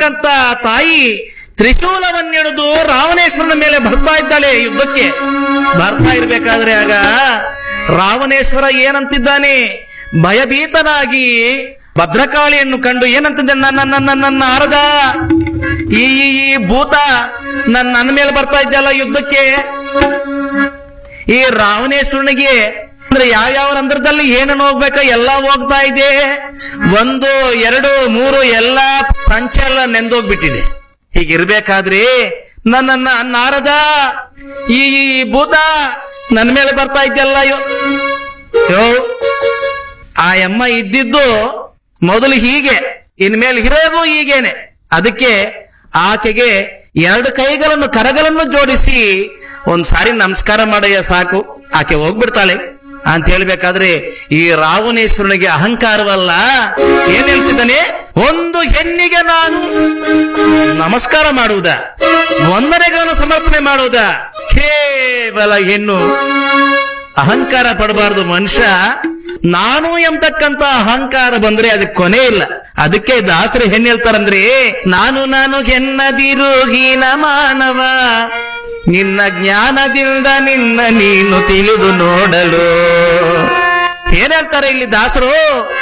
ಆಗಿರಂತ ತಾಯಿ ತ್ರಿಶೂಲವನ್ನಿಡಿದು ರಾವಣೇಶ್ವರನ ಮೇಲೆ ಬರ್ತಾ ಇದ್ದಾಳೆ ಯುದ್ಧಕ್ಕೆ ಬರ್ತಾ ಇರ್ಬೇಕಾದ್ರೆ ಆಗ ರಾವಣೇಶ್ವರ ಏನಂತಿದ್ದಾನೆ ಭಯಭೀತನಾಗಿ ಭದ್ರಕಾಳಿಯನ್ನು ಕಂಡು ಏನಂತಿದ್ದ ನನ್ನ ನನ್ನ ನನ್ನ ಆರದ ಈ ಈ ಈ ಭೂತ ನನ್ನ ನನ್ನ ಮೇಲೆ ಬರ್ತಾ ಇದ್ದಲ್ಲ ಯುದ್ಧಕ್ಕೆ ಈ ರಾವಣೇಶ್ವರನಿಗೆ ಅಂದ್ರೆ ಯಾವ್ಯಾವ ರಂಧ್ರದಲ್ಲಿ ಏನೇನು ಹೋಗ್ಬೇಕ ಎಲ್ಲ ಹೋಗ್ತಾ ಇದೆ ಒಂದು ಎರಡು ಮೂರು ಎಲ್ಲ ಪಂಚ ಎಲ್ಲ ನೆಂದೋಗ್ಬಿಟ್ಟಿದೆ ಹೀಗಿರ್ಬೇಕಾದ್ರೆ ನನ್ನ ನಾರದ ಈ ಈ ಭೂತ ನನ್ನ ಮೇಲೆ ಬರ್ತಾ ಇದ್ದಲ್ಲ ಯೋ ಯೋ ಆ ಅಮ್ಮ ಇದ್ದಿದ್ದು ಮೊದಲು ಹೀಗೆ ಇನ್ಮೇಲೆ ಇರೋದು ಹೀಗೇನೆ ಅದಕ್ಕೆ ಆಕೆಗೆ ಎರಡು ಕೈಗಳನ್ನು ಕರಗಳನ್ನು ಜೋಡಿಸಿ ಒಂದ್ ಸಾರಿ ನಮಸ್ಕಾರ ಮಾಡಯ್ಯ ಸಾಕು ಆಕೆ ಹೋಗ್ಬಿಡ್ತಾಳೆ ಅಂತ ಹೇಳ್ಬೇಕಾದ್ರೆ ಈ ರಾವಣೇಶ್ವರನಿಗೆ ಅಹಂಕಾರವಲ್ಲ ಏನ್ ಹೇಳ್ತಿದ್ದಾನೆ ಒಂದು ಹೆಣ್ಣಿಗೆ ನಾನು ನಮಸ್ಕಾರ ಮಾಡುವುದ ವಂದನೆಗಳನ್ನು ಸಮರ್ಪಣೆ ಮಾಡುವುದ ಕೇವಲ ಹೆಣ್ಣು ಅಹಂಕಾರ ಪಡಬಾರದು ಮನುಷ್ಯ ನಾನು ಎಂಬತಕ್ಕಂತ ಅಹಂಕಾರ ಬಂದ್ರೆ ಅದಕ್ಕೆ ಕೊನೆ ಇಲ್ಲ ಅದಕ್ಕೆ ದಾಸರು ಹೆಣ್ಣು ಹೇಳ್ತಾರಂದ್ರೆ ನಾನು ನಾನು ಹೆನ್ನದಿರು ಹೀನ ಮಾನವ ನಿನ್ನ ಜ್ಞಾನದಿಂದ ನಿನ್ನ ನೀನು ತಿಳಿದು ನೋಡಲು ಏನ್ ಹೇಳ್ತಾರೆ ಇಲ್ಲಿ ದಾಸರು